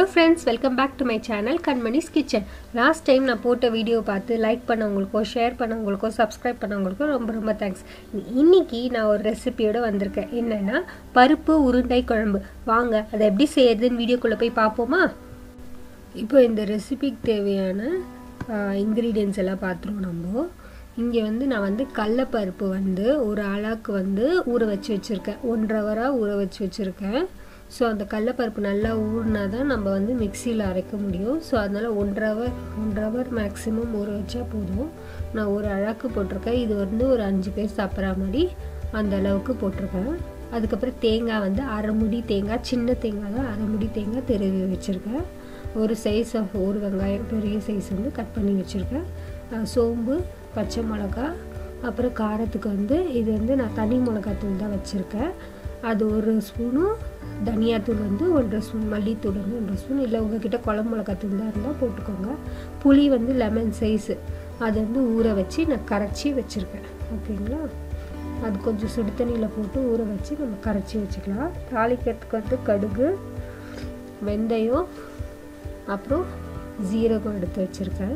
hello friends welcome back to my channel Kanmani's kitchen last time நான் போட்ட video பார்த்து like பண்ணவங்களுக்கோ ஷேர் பண்ணவங்களுக்கோ சப்ஸ்கிரைப் பண்ணவங்களுக்கோ ரொம்ப ரொம்ப தேங்க்ஸ் இன்னைக்கு நான் ஒரு ரெசிபியோட வந்திருக்கேன் என்னென்னா பருப்பு உருண்டை குழம்பு வாங்க அதை எப்படி செய்யறதுன்னு வீடியோக்குள்ளே போய் பார்ப்போமா இப்போ இந்த ரெசிபிக்கு தேவையான இன்க்ரீடியன்ஸ் எல்லாம் பார்த்துருவோம் நம்ம இங்கே வந்து நான் வந்து கடலப்பருப்பு வந்து ஒரு அளவுக்கு வந்து ஊற வச்சு வச்சுருக்கேன் ஒன்றரை ஹவராக ஊற வச்சு வச்சுருக்கேன் ஸோ அந்த கடலப்பருப்பு நல்லா ஊறினா தான் நம்ம வந்து மிக்சியில் அரைக்க முடியும் ஸோ அதனால் ஒன்றரை ஹவர் ஒன்றரை ஹவர் மேக்ஸிமம் ஊற வச்சா போதும் நான் ஒரு அழகு போட்டிருக்கேன் இது வந்து ஒரு அஞ்சு பேர் சாப்பிட்ற மாதிரி அந்த அளவுக்கு போட்டிருக்கேன் அதுக்கப்புறம் தேங்காய் வந்து அரை முடி தேங்காய் சின்ன தேங்காய் தான் அரை முடி தேங்காய் திருவி வச்சுருக்கேன் ஒரு சைஸ் ஆஃப் ஒரு வெங்காயம் பெரிய சைஸ் வந்து கட் பண்ணி வச்சுருக்கேன் சோம்பு பச்சை மிளகா அப்புறம் காரத்துக்கு வந்து இது வந்து நான் தனி மிளகாத்தூள் தான் வச்சுருக்கேன் அது ஒரு ஸ்பூனும் தனியாத்தூள் வந்து ஒன்றரை ஸ்பூன் மல்லித்தூள் வந்து ஒன்றரை ஸ்பூன் இல்லை உங்ககிட்ட குழம்பு மிளகாத்தூள் தான் இருந்தால் போட்டுக்கோங்க புளி வந்து லெமன் சைஸு அதை வந்து ஊற வச்சு நான் கரைச்சி வச்சுருக்கேன் ஓகேங்களா அது கொஞ்சம் சுடு தண்ணியில் போட்டு ஊற வச்சு நம்ம கரைச்சி வச்சுக்கலாம் தாளிக்கிறதுக்கு வந்து கடுகு வெந்தயம் அப்புறம் ஜீரகம் எடுத்து வச்சுருக்கேன்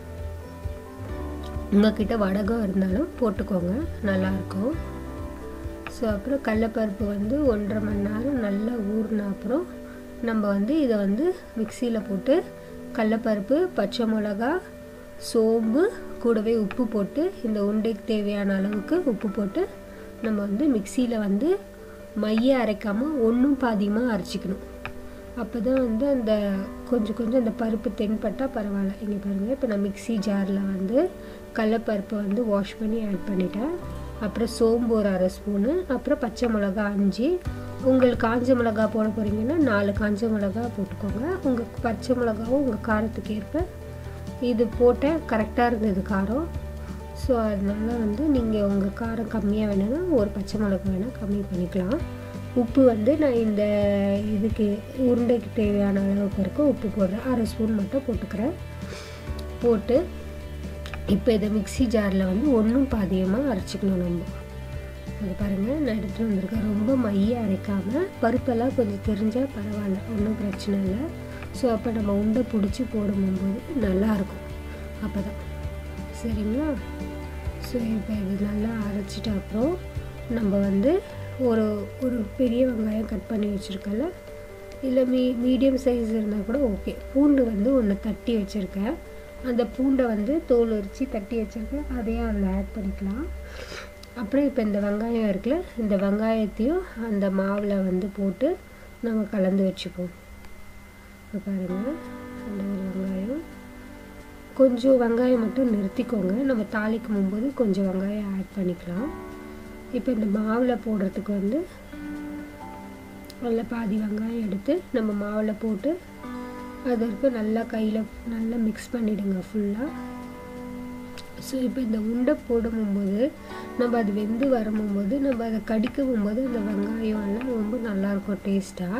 உங்ககிட்ட வடகம் இருந்தாலும் போட்டுக்கோங்க நல்லாயிருக்கும் ஸோ அப்புறம் கடலப்பருப்பு வந்து ஒன்றரை மணி நேரம் நல்லா ஊறின அப்புறம் நம்ம வந்து இதை வந்து மிக்சியில் போட்டு கடலப்பருப்பு பச்சை மிளகா சோம்பு கூடவே உப்பு போட்டு இந்த உருண்டைக்கு தேவையான அளவுக்கு உப்பு போட்டு நம்ம வந்து மிக்சியில் வந்து மைய அரைக்காமல் ஒன்றும் பாதியமாக அரைச்சிக்கணும் அப்போ தான் வந்து அந்த கொஞ்சம் கொஞ்சம் அந்த பருப்பு தென்பட்டால் பரவாயில்ல இங்கே பாருங்கள் இப்போ நான் மிக்சி ஜாரில் வந்து கடலப்பருப்பை வந்து வாஷ் பண்ணி ஆட் பண்ணிட்டேன் அப்புறம் சோம்பு ஒரு அரை ஸ்பூனு அப்புறம் பச்சை மிளகா அஞ்சு உங்களுக்கு காஞ்ச மிளகா போட போகிறீங்கன்னா நாலு காஞ்ச மிளகா போட்டுக்கோங்க உங்கள் பச்சை மிளகாவும் உங்கள் காரத்துக்கு ஏற்ப இது போட்டேன் கரெக்டாக இருந்தது காரம் ஸோ அதனால வந்து நீங்கள் உங்கள் காரம் கம்மியாக வேணும்னா ஒரு பச்சை மிளகா வேணால் கம்மி பண்ணிக்கலாம் உப்பு வந்து நான் இந்த இதுக்கு உருண்டைக்கு தேவையான அளவுக்கு வரைக்கும் உப்பு போடுறேன் அரை ஸ்பூன் மட்டும் போட்டுக்கிறேன் போட்டு இப்போ இதை மிக்சி ஜாரில் வந்து ஒன்றும் பாதியமாக அரைச்சிக்கணும் நம்ம அது பாருங்கள் நான் எடுத்துகிட்டு வந்திருக்கேன் ரொம்ப மைய அரைக்காமல் பருப்பெல்லாம் கொஞ்சம் தெரிஞ்சால் பரவாயில்ல ஒன்றும் பிரச்சனை இல்லை ஸோ அப்போ நம்ம உண்டை பிடிச்சி போடும்போது நல்லாயிருக்கும் அப்போ தான் சரிங்களா ஸோ இப்போ இது நல்லா அரைச்சிட்ட அப்புறம் நம்ம வந்து ஒரு ஒரு பெரிய வெங்காயம் கட் பண்ணி வச்சுருக்கல இல்லை மீ மீடியம் சைஸ் இருந்தால் கூட ஓகே பூண்டு வந்து ஒன்று தட்டி வச்சுருக்கேன் அந்த பூண்டை வந்து தோல் உரித்து தட்டி வச்சுருக்கேன் அதையும் அதில் ஆட் பண்ணிக்கலாம் அப்புறம் இப்போ இந்த வெங்காயம் இருக்குல்ல இந்த வெங்காயத்தையும் அந்த மாவில் வந்து போட்டு நம்ம கலந்து வச்சுப்போம் இப்போ பாருங்கள் அந்த ஒரு வெங்காயம் கொஞ்சம் வெங்காயம் மட்டும் நிறுத்திக்கோங்க நம்ம தாளிக்கும் போது கொஞ்சம் வெங்காயம் ஆட் பண்ணிக்கலாம் இப்போ இந்த மாவில் போடுறதுக்கு வந்து நல்ல பாதி வெங்காயம் எடுத்து நம்ம மாவில் போட்டு அதற்கு நல்லா கையில் நல்லா மிக்ஸ் பண்ணிவிடுங்க ஃபுல்லாக ஸோ இப்போ இந்த உண்டை போடும்போது நம்ம அது வெந்து வரும்போது நம்ம அதை கடிக்கும் போது அந்த வெங்காயம் எல்லாம் ரொம்ப நல்லாயிருக்கும் டேஸ்ட்டாக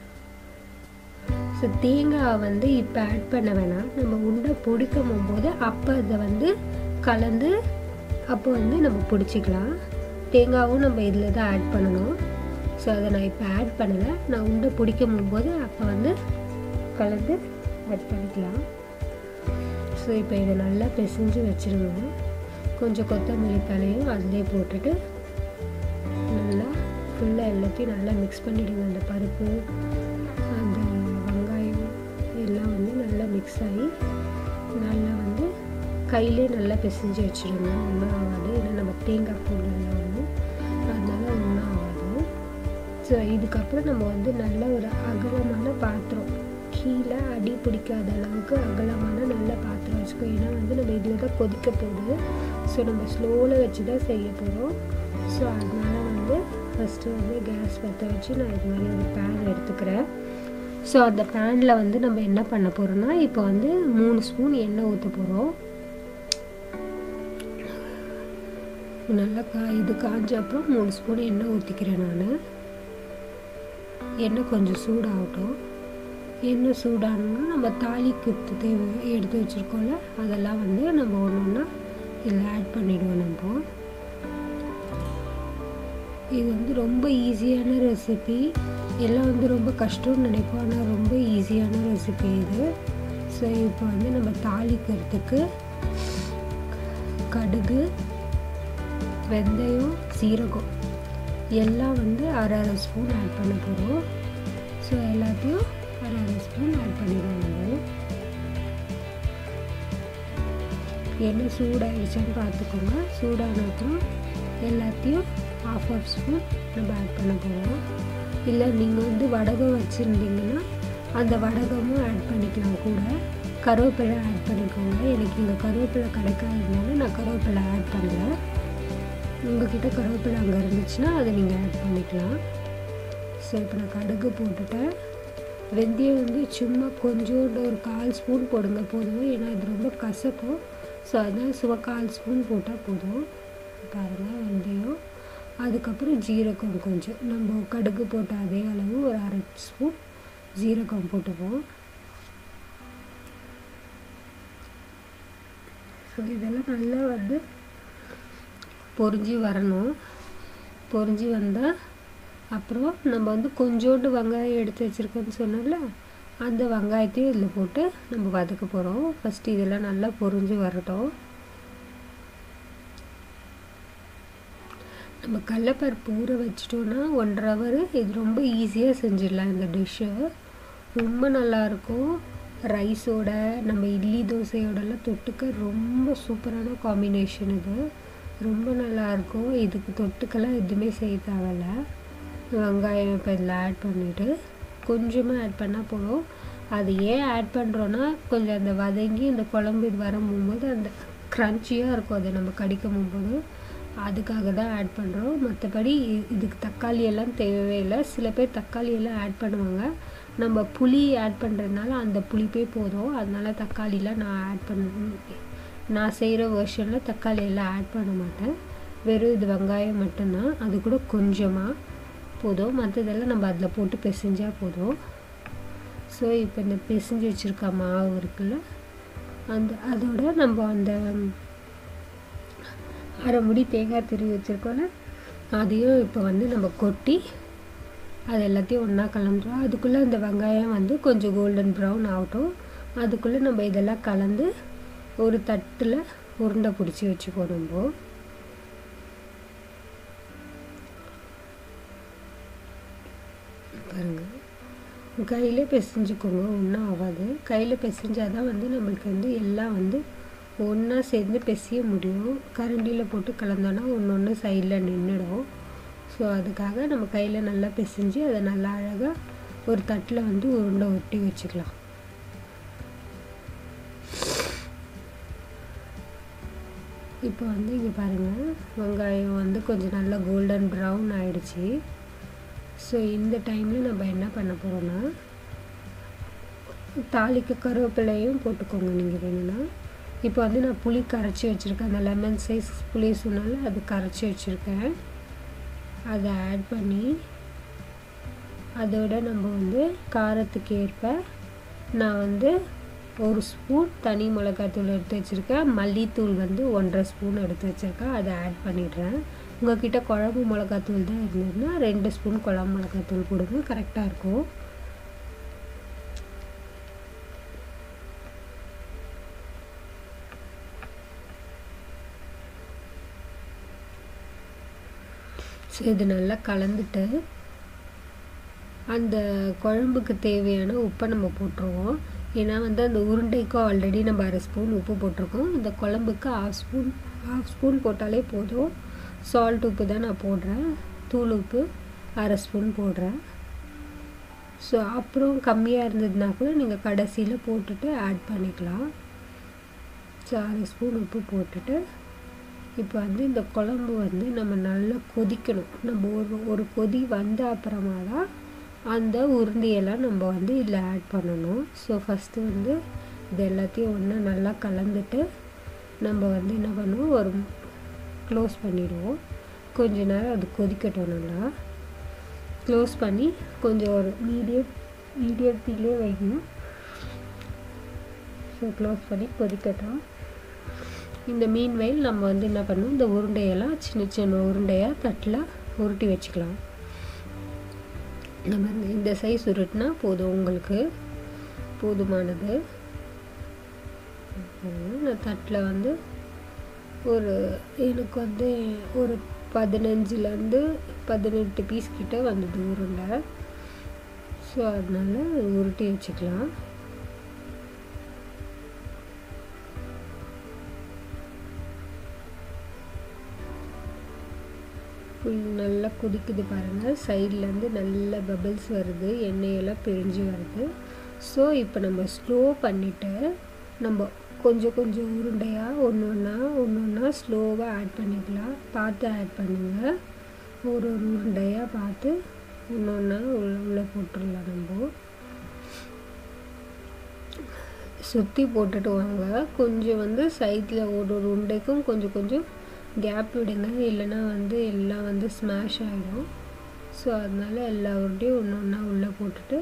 ஸோ தேங்காய் வந்து இப்போ ஆட் பண்ண வேணாம் நம்ம உண்டை பொடிக்கும் போது அப்போ அதை வந்து கலந்து அப்போ வந்து நம்ம பிடிச்சிக்கலாம் தேங்காவும் நம்ம இதில் தான் ஆட் பண்ணணும் ஸோ அதை நான் இப்போ ஆட் பண்ணலை நான் உண்டை பிடிக்கும் போது அப்போ வந்து கலந்து ஆட் பண்ணிக்கலாம் ஸோ இப்போ இதை நல்லா பிசைஞ்சு வச்சுருங்க கொஞ்சம் கொத்தமல்லி தலையும் அதிலே போட்டுட்டு நல்லா ஃபுல்லாக எல்லாத்தையும் நல்லா மிக்ஸ் பண்ணிவிடுங்க அந்த பருப்பு அந்த வெங்காயம் எல்லாம் வந்து நல்லா மிக்ஸ் ஆகி நல்லா வந்து கையிலே நல்லா பிசைஞ்சு வச்சுருங்க ஒன்றும் ஆகாது ஏன்னா நம்ம தேங்காய் போடல வந்து அதனால் ஒன்றும் ஆகாது ஸோ இதுக்கப்புறம் நம்ம வந்து நல்ல ஒரு அகலமான பாத்திரம் கீழே அடி பிடிக்காத அளவுக்கு அகலமான நல்ல பாத்திரம் வச்சுக்கோ ஏன்னா வந்து நம்ம இதில் தான் கொதிக்க போகுது ஸோ நம்ம ஸ்லோவில் வச்சு தான் செய்ய போகிறோம் ஸோ அதனால் வந்து ஃபஸ்ட்டு வந்து கேஸ் பற்ற வச்சு நான் இது மாதிரி ஒரு பேன் எடுத்துக்கிறேன் ஸோ அந்த பேனில் வந்து நம்ம என்ன பண்ண போகிறோம்னா இப்போ வந்து மூணு ஸ்பூன் எண்ணெய் ஊற்ற போகிறோம் நல்லா கா இது காஞ்ச அப்புறம் மூணு ஸ்பூன் எண்ணெய் ஊற்றிக்கிறேன் நான் எண்ணெய் கொஞ்சம் சூடாகட்டும் எண்ணெய் சூடானோன்னா நம்ம தாலிக்கு தேவை எடுத்து வச்சுருக்கோம்ல அதெல்லாம் வந்து நம்ம ஒன்று ஒன்றா இதில் ஆட் பண்ணிவிடுவோம் நம்ம இது வந்து ரொம்ப ஈஸியான ரெசிபி எல்லாம் வந்து ரொம்ப கஷ்டம்னு நினைப்போம் ஆனால் ரொம்ப ஈஸியான ரெசிபி இது ஸோ இப்போ வந்து நம்ம தாளிக்கிறதுக்கு கடுகு வெந்தயம் சீரகம் எல்லாம் வந்து அரை அரை ஸ்பூன் ஆட் பண்ண போகிறோம் ஸோ எல்லாத்தையும் அரை அரை ஸ்பூன் ஆட் பண்ணிடுவோம் நம்ம எண்ணெய் சூடாகிடுச்சான்னு பார்த்துக்கோங்க சூடான அப்புறம் எல்லாத்தையும் ஆஃப் ஆஃப் ஸ்பூன் நம்ம ஆட் பண்ண போகிறோம் இல்லை நீங்கள் வந்து வடகம் வச்சுருந்தீங்கன்னா அந்த வடகமும் ஆட் பண்ணிக்கலாம் கூட கருவேப்பிலை ஆட் பண்ணிக்கோங்க எனக்கு இங்கே கருவேப்பிலை கிடைக்காததுனால நான் கருவேப்பிலை ஆட் பண்ணல உங்ககிட்ட கருவேப்பிலை அங்கே இருந்துச்சுன்னா அதை நீங்கள் ஆட் பண்ணிக்கலாம் ஸோ இப்போ நான் கடுகு போட்டுட்டேன் வெந்தயம் வந்து சும்மா கொஞ்சோண்டு ஒரு கால் ஸ்பூன் போடுங்க போதும் ஏன்னா இது ரொம்ப கசக்கும் ஸோ அதான் சும்மா கால் ஸ்பூன் போட்டால் போதும் பாருங்கள் வெந்தயம் அதுக்கப்புறம் ஜீரகம் கொஞ்சம் நம்ம கடுகு போட்ட அதே அளவு ஒரு அரை ஸ்பூன் ஜீரகம் போட்டுப்போம் ஸோ இதெல்லாம் நல்லா வந்து பொரிஞ்சு வரணும் பொரிஞ்சு வந்தால் அப்புறம் நம்ம வந்து கொஞ்சோண்டு வெங்காயம் எடுத்து வச்சுருக்கோன்னு சொன்னோம்ல அந்த வெங்காயத்தையும் இதில் போட்டு நம்ம வதக்க போகிறோம் ஃபஸ்ட்டு இதெல்லாம் நல்லா பொரிஞ்சு வரட்டும் நம்ம கடலப்பருப்பு ஊற வச்சிட்டோன்னா ஒன்றரை ஹவர் இது ரொம்ப ஈஸியாக செஞ்சிடலாம் இந்த டிஷ்ஷு ரொம்ப நல்லாயிருக்கும் ரைஸோட நம்ம இட்லி தோசையோடலாம் தொட்டுக்க ரொம்ப சூப்பரான காம்பினேஷன் இது ரொம்ப நல்லாயிருக்கும் இதுக்கு தொட்டுக்கெல்லாம் எதுவுமே செய்ய தேவையில்ல வெங்காயம் இப்போ இதில் ஆட் பண்ணிவிட்டு கொஞ்சமாக ஆட் பண்ணால் போதும் அது ஏன் ஆட் பண்ணுறோன்னா கொஞ்சம் அந்த வதங்கி இந்த குழம்பு இது வரும்போது அந்த க்ரன்ச்சியாக இருக்கும் அதை நம்ம கடிக்கும் போது அதுக்காக தான் ஆட் பண்ணுறோம் மற்றபடி இதுக்கு தக்காளி எல்லாம் தேவையே இல்லை சில பேர் தக்காளி எல்லாம் ஆட் பண்ணுவாங்க நம்ம புளி ஆட் பண்ணுறதுனால அந்த புளிப்பே போதும் அதனால தக்காளிலாம் நான் ஆட் பண்ண நான் செய்கிற வேர்ஷனில் தக்காளி எல்லாம் ஆட் பண்ண மாட்டேன் வெறும் இது வெங்காயம் மட்டும்தான் அது கூட கொஞ்சமாக போதும் மற்றதெல்லாம் நம்ம அதில் போட்டு பிசைஞ்சால் போதும் ஸோ இப்போ இந்த பிசைஞ்சு வச்சுருக்க மாவு இருக்குல்ல அந்த அதோட நம்ம அந்த அரை முடி தேங்காய் திருவி வச்சுருக்கோம்ல அதையும் இப்போ வந்து நம்ம கொட்டி அது எல்லாத்தையும் ஒன்றா கலந்துரும் அதுக்குள்ளே இந்த வெங்காயம் வந்து கொஞ்சம் கோல்டன் ப்ரௌன் ஆகட்டும் அதுக்குள்ளே நம்ம இதெல்லாம் கலந்து ஒரு தட்டில் உருண்டை பிடிச்சி வச்சுக்கோ நம்ம பாருங்கள் கையிலே பிசைஞ்சுக்கோங்க ஒன்றும் ஆகாது கையில் பிசைஞ்சால் தான் வந்து நம்மளுக்கு வந்து எல்லாம் வந்து ஒன்றா சேர்ந்து பிசைய முடியும் கரண்டியில் போட்டு கலந்தோன்னா ஒன்று ஒன்று சைடில் நின்றுடும் ஸோ அதுக்காக நம்ம கையில் நல்லா பிசைஞ்சு அதை நல்லா அழகாக ஒரு தட்டில் வந்து உருண்டை ஒட்டி வச்சுக்கலாம் இப்போ வந்து இங்கே பாருங்கள் வெங்காயம் வந்து கொஞ்சம் நல்லா கோல்டன் ப்ரௌன் ஆயிடுச்சு ஸோ இந்த டைமில் நம்ம என்ன பண்ண போகிறோன்னா தாளிக்கு கருவேப்பிலையும் போட்டுக்கோங்க நீங்கள் வேணும்னா இப்போ வந்து நான் புளி கரைச்சி வச்சுருக்கேன் அந்த லெமன் சைஸ் புளி சொன்னால அது கரைச்சி வச்சுருக்கேன் அதை ஆட் பண்ணி அதோட நம்ம வந்து காரத்துக்கு ஏற்ப நான் வந்து ஒரு ஸ்பூன் தனி மிளகாத்தூள் எடுத்து வச்சுருக்கேன் மல்லித்தூள் வந்து ஒன்றரை ஸ்பூன் எடுத்து வச்சுருக்கேன் அதை ஆட் பண்ணிடுறேன் உங்கள்கிட்ட குழம்பு மிளகாத்தூள் தான் இருந்ததுன்னா ரெண்டு ஸ்பூன் குழம்பு மிளகாத்தூள் கொடுங்க கரெக்டாக இருக்கும் ஸோ இது நல்லா கலந்துட்டு அந்த குழம்புக்கு தேவையான உப்பை நம்ம போட்டுருவோம் ஏன்னா வந்து அந்த உருண்டைக்கும் ஆல்ரெடி நம்ம அரை ஸ்பூன் உப்பு போட்டிருக்கோம் இந்த குழம்புக்கு ஹாஃப் ஸ்பூன் ஹாஃப் ஸ்பூன் போட்டாலே போதும் சால்ட் உப்பு தான் நான் போடுறேன் தூள் உப்பு அரை ஸ்பூன் போடுறேன் ஸோ அப்புறம் கம்மியாக இருந்ததுன்னா கூட நீங்கள் கடைசியில் போட்டுட்டு ஆட் பண்ணிக்கலாம் ஸோ அரை ஸ்பூன் உப்பு போட்டுட்டு இப்போ வந்து இந்த குழம்பு வந்து நம்ம நல்லா கொதிக்கணும் நம்ம ஒரு ஒரு கொதி வந்த அப்புறமா தான் அந்த உருண்டையெல்லாம் நம்ம வந்து இதில் ஆட் பண்ணணும் ஸோ ஃபஸ்ட்டு வந்து இது எல்லாத்தையும் ஒன்றா நல்லா கலந்துட்டு நம்ம வந்து என்ன பண்ணுவோம் ஒரு க்ளோஸ் பண்ணிவிடுவோம் கொஞ்ச நேரம் அது கொதிக்கட்டும் நல்லா க்ளோஸ் பண்ணி கொஞ்சம் ஒரு மீடியம் மீடியம் தீலே வைக்கணும் ஸோ க்ளோஸ் பண்ணி கொதிக்கட்டும் இந்த மீன் வயல் நம்ம வந்து என்ன பண்ணணும் இந்த உருண்டையெல்லாம் சின்ன சின்ன உருண்டையாக தட்டில் உருட்டி வச்சுக்கலாம் இந்த மாதிரி இந்த சைஸ் உருட்டினா போதும் உங்களுக்கு போதுமானது நான் தட்டில் வந்து ஒரு எனக்கு வந்து ஒரு பதினஞ்சுலேருந்து பதினெட்டு பீஸ் கிட்ட வந்தது உருண்டை ஸோ அதனால் உருட்டி வச்சுக்கலாம் ஃபுல் நல்லா கொதிக்குது பாருங்கள் சைட்லேருந்து நல்ல பபிள்ஸ் வருது எண்ணெயெல்லாம் பிரிஞ்சு வருது ஸோ இப்போ நம்ம ஸ்லோ பண்ணிவிட்டு நம்ம கொஞ்சம் கொஞ்சம் உருண்டையாக ஒன்று ஒன்றா ஒன்று ஒன்றா ஸ்லோவாக ஆட் பண்ணிக்கலாம் பார்த்து ஆட் பண்ணுங்கள் ஒரு ஒரு உருண்டையாக பார்த்து ஒன்று ஒன்றா உள்ள உள்ளே போட்டுடலாம் நம்ம சுற்றி போட்டுட்டு வாங்க கொஞ்சம் வந்து சைடில் ஒரு ஒரு உருண்டைக்கும் கொஞ்சம் கொஞ்சம் கேப் விடுங்க இல்லைன்னா வந்து எல்லாம் வந்து ஸ்மாஷ் ஆகிடும் ஸோ அதனால் எல்லா உருண்டையும் ஒன்று ஒன்றா உள்ளே போட்டுட்டு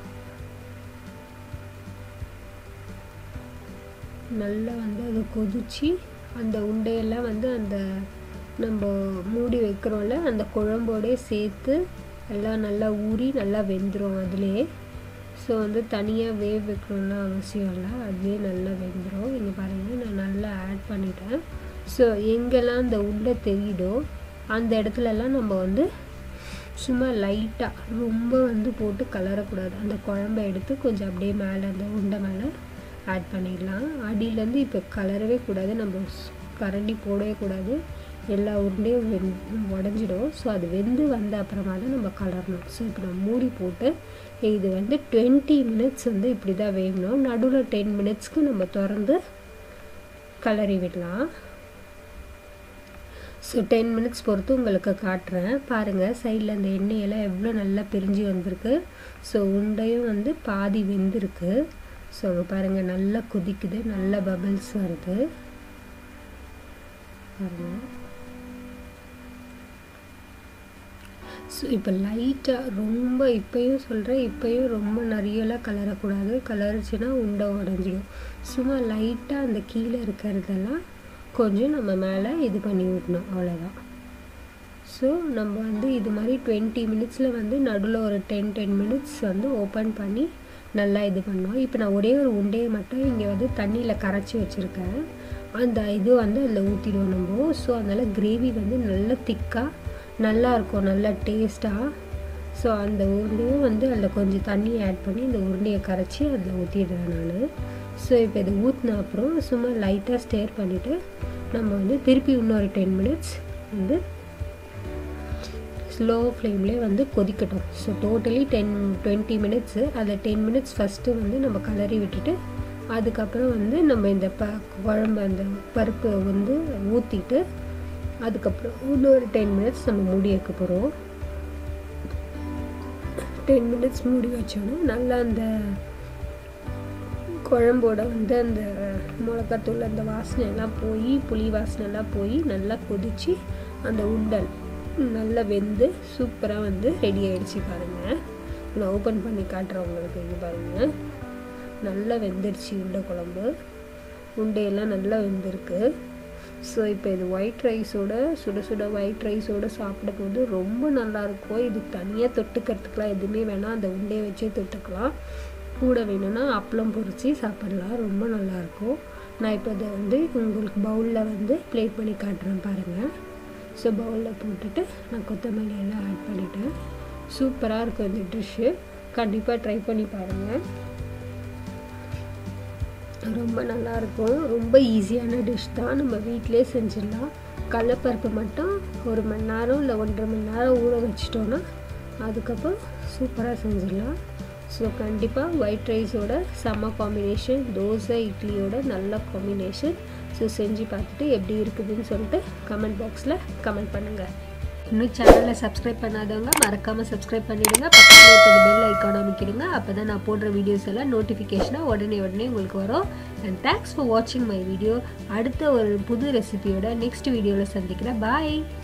நல்லா வந்து அதை கொதிச்சு அந்த உண்டையெல்லாம் வந்து அந்த நம்ம மூடி வைக்கிறோம்ல அந்த குழம்போடே சேர்த்து எல்லாம் நல்லா ஊறி நல்லா வெந்துடும் அதுலேயே ஸோ வந்து தனியாக வேக வைக்கணும்லாம் அவசியம் இல்லை அதுலேயே நல்லா வெந்துடும் இங்கே பாருங்கள் நான் நல்லா ஆட் பண்ணிட்டேன் ஸோ எங்கெல்லாம் அந்த உண்டை தெரியுதோ அந்த இடத்துலலாம் நம்ம வந்து சும்மா லைட்டாக ரொம்ப வந்து போட்டு கலரக்கூடாது அந்த குழம்ப எடுத்து கொஞ்சம் அப்படியே மேலே அந்த உண்டை மேலே ஆட் பண்ணிடலாம் அடியிலேருந்து இப்போ கலரவே கூடாது நம்ம கரண்டி போடவே கூடாது எல்லா உருண்டையும் வெந் உடஞ்சிடும் ஸோ அது வெந்து வந்த அப்புறமா தான் நம்ம கலரணும் ஸோ இப்போ நம்ம மூடி போட்டு இது வந்து டுவெண்ட்டி மினிட்ஸ் வந்து இப்படி தான் வேகணும் நடுவில் டென் மினிட்ஸ்க்கு நம்ம திறந்து கலரி விடலாம் ஸோ டென் மினிட்ஸ் பொறுத்து உங்களுக்கு காட்டுறேன் பாருங்கள் சைடில் அந்த எண்ணெயெல்லாம் எவ்வளோ நல்லா பிரிஞ்சு வந்திருக்கு ஸோ உண்டையும் வந்து பாதி வெந்திருக்கு ஸோ பாருங்கள் நல்லா கொதிக்குது நல்ல பபிள்ஸ் வருது பாருங்கள் ஸோ இப்போ லைட்டாக ரொம்ப இப்போயும் சொல்கிறேன் இப்போயும் ரொம்ப நிறையலாம் கலரக்கூடாது கலரிச்சுன்னா உண்டை உடஞ்சிடும் சும்மா லைட்டாக அந்த கீழே இருக்கிறதெல்லாம் கொஞ்சம் நம்ம மேலே இது பண்ணி விடணும் அவ்வளோதான் ஸோ நம்ம வந்து இது மாதிரி டுவெண்ட்டி மினிட்ஸில் வந்து நடுவில் ஒரு டென் டென் மினிட்ஸ் வந்து ஓப்பன் பண்ணி நல்லா இது பண்ணோம் இப்போ நான் ஒரே ஒரு உண்டையை மட்டும் இங்கே வந்து தண்ணியில் கரைச்சி வச்சுருக்கேன் அந்த இது வந்து அதில் ஊற்றிடுவோம் நம்ம ஸோ அதனால் கிரேவி வந்து நல்லா திக்காக நல்லா இருக்கும் நல்லா டேஸ்ட்டாக ஸோ அந்த உருண்டையும் வந்து அதில் கொஞ்சம் தண்ணி ஆட் பண்ணி இந்த உருண்டையை கரைச்சி அதில் ஊற்றிடுறேன் நான் ஸோ இப்போ இதை ஊற்றின அப்புறம் சும்மா லைட்டாக ஸ்டேர் பண்ணிவிட்டு நம்ம வந்து திருப்பி இன்னொரு டென் மினிட்ஸ் வந்து ஸ்லோ ஃப்ளேம்லேயே வந்து கொதிக்கட்டும் so totally ten twenty minutes அதில் டென் மினிட்ஸ் ஃபஸ்ட்டு வந்து நம்ம கலரி விட்டுட்டு அதுக்கப்புறம் வந்து நம்ம இந்த ப குழம்பு அந்த பருப்பு வந்து ஊற்றிட்டு அதுக்கப்புறம் இன்னொரு டென் மினிட்ஸ் நம்ம மூடி வைக்க போகிறோம் டென் மினிட்ஸ் மூடி வச்சோன்னா நல்லா அந்த குழம்போட வந்து அந்த மிளகாத்தூள் அந்த வாசனை எல்லாம் போய் புளி வாசனை எல்லாம் போய் நல்லா கொதித்து அந்த உண்டல் நல்லா வெந்து சூப்பராக வந்து ரெடி ஆகிடுச்சு பாருங்கள் நான் ஓப்பன் பண்ணி காட்டுறேன் உங்களுக்கு இங்கே பாருங்கள் நல்லா வெந்துடுச்சு உண்டை குழம்பு உண்டையெல்லாம் நல்லா வெந்திருக்கு ஸோ இப்போ இது ஒயிட் ரைஸோட சுட சுட ஒயிட் ரைஸோட சாப்பிடும்போது ரொம்ப நல்லாயிருக்கும் இது தனியாக தொட்டுக்கிறதுக்கெலாம் எதுவுமே வேணாம் அந்த உண்டையை வச்சே தொட்டுக்கலாம் கூட வேணும்னா அப்பளம் பொரித்து சாப்பிடலாம் ரொம்ப நல்லாயிருக்கும் நான் இப்போ அதை வந்து உங்களுக்கு பவுலில் வந்து ப்ளேட் பண்ணி காட்டுறேன் பாருங்கள் ஸோ பவுலில் போட்டுட்டு நான் கொத்தமல்லி எல்லாம் ஆட் பண்ணிட்டேன் சூப்பராக இருக்கும் இந்த டிஷ்ஷு கண்டிப்பாக ட்ரை பண்ணி பாருங்கள் ரொம்ப நல்லாயிருக்கும் ரொம்ப ஈஸியான டிஷ் தான் நம்ம வீட்டிலே செஞ்சிடலாம் கடலப்பருப்பு மட்டும் ஒரு மணி நேரம் இல்லை ஒன்றரை மணி நேரம் ஊற வச்சிட்டோன்னா அதுக்கப்புறம் சூப்பராக செஞ்சிடலாம் ஸோ கண்டிப்பாக ஒயிட் ரைஸோட செம்ம காம்பினேஷன் தோசை இட்லியோட நல்ல காம்பினேஷன் ஸோ செஞ்சு பார்த்துட்டு எப்படி இருக்குதுன்னு சொல்லிட்டு கமெண்ட் பாக்ஸில் கமெண்ட் பண்ணுங்கள் இன்னும் சேனலை சப்ஸ்கிரைப் பண்ணாதவங்க மறக்காமல் சப்ஸ்கிரைப் பண்ணிவிடுங்க பக்கத்தில் இருக்கிற பெல் ஐக்கான் அமைக்கிடுங்க அப்போ தான் நான் போடுற வீடியோஸ் எல்லாம் நோட்டிஃபிகேஷனாக உடனே உடனே உங்களுக்கு வரும் அண்ட் தேங்க்ஸ் ஃபார் வாட்சிங் மை வீடியோ அடுத்த ஒரு புது ரெசிபியோட நெக்ஸ்ட் வீடியோவில் சந்திக்கிறேன் பாய்